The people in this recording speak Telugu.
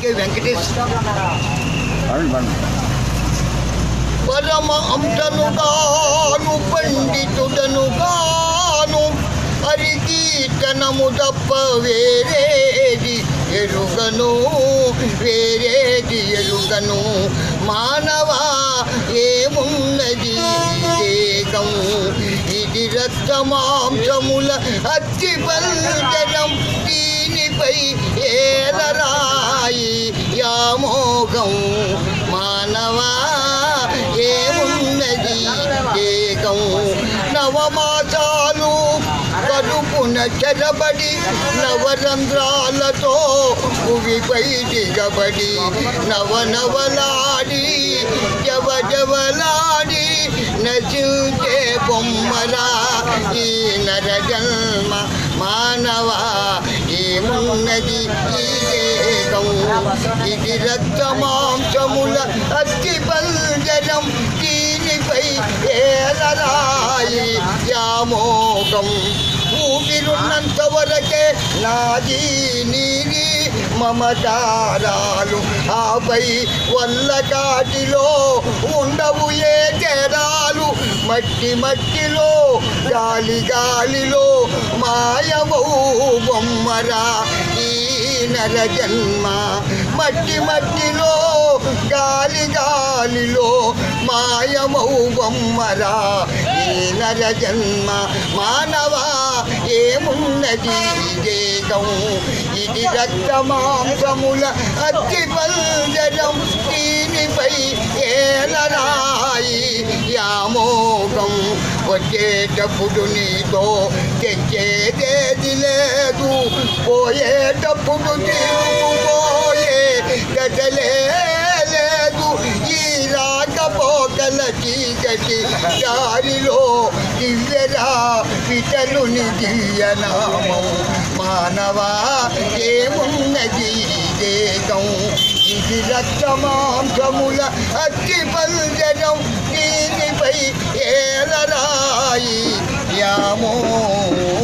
కె వెంకటేష్ పండి పండి పరమ అంశనుగాను పండితుడనుగాను హరికీర్తనము తప్ప వేరేది ఎరుగను వేరేది ఎరుగను మానవా ఏమున్నది దేగం ఇది రక్తమాంసముల అతి పంజరం దీనిపై ఏలరాయి యామోగం మానవా ఏమున్నది దేగం నవమాసాలు కడుపున చెరబడి నవరంధ్రాలతో భువిపై దిగబడి నవనవలాడి జవ జవలాడి నశించే బొమ్మరా ఈ నర జన్మ మానవా ఏమున్నది ఈ దేహం ఇది రక్తమాంసముల అతి పంజరం దీనిపై ఏలరాయి యామోగం ఊపిరున్నంత వరకే నాది నీది మమకారాలు ఆపై వల్ల కాటిలో ఉండవు ఏ తేడాలు మట్టి మట్టిలో గాలి గాలిలో మాయమౌ బొమ్మరా ఈ నర జన్మ మట్టి మట్టిలో గాలి గాలిలో మాయమౌ బొమ్మరా ఈ నర జన్మ మానవా ఏమున్నది దేగం ఇది రక్తమాంసముల అతి పంజరం దీనిపై ఏలరాయి యామోగం వచ్చేటప్పుడు నీతో తెచ్చేదేది లేదు పోయేటప్పుడు తిరుగుపోయే గదలే లేదు ఈ రాకపోకల చీకటి దారిలో దివ్యరా పితలుని దియ్యనామం మానవా ఏమున్నది దేగం ఇది రక్తమాంసముల అతి పంజరం దీనిపై ఏలరాయి యామో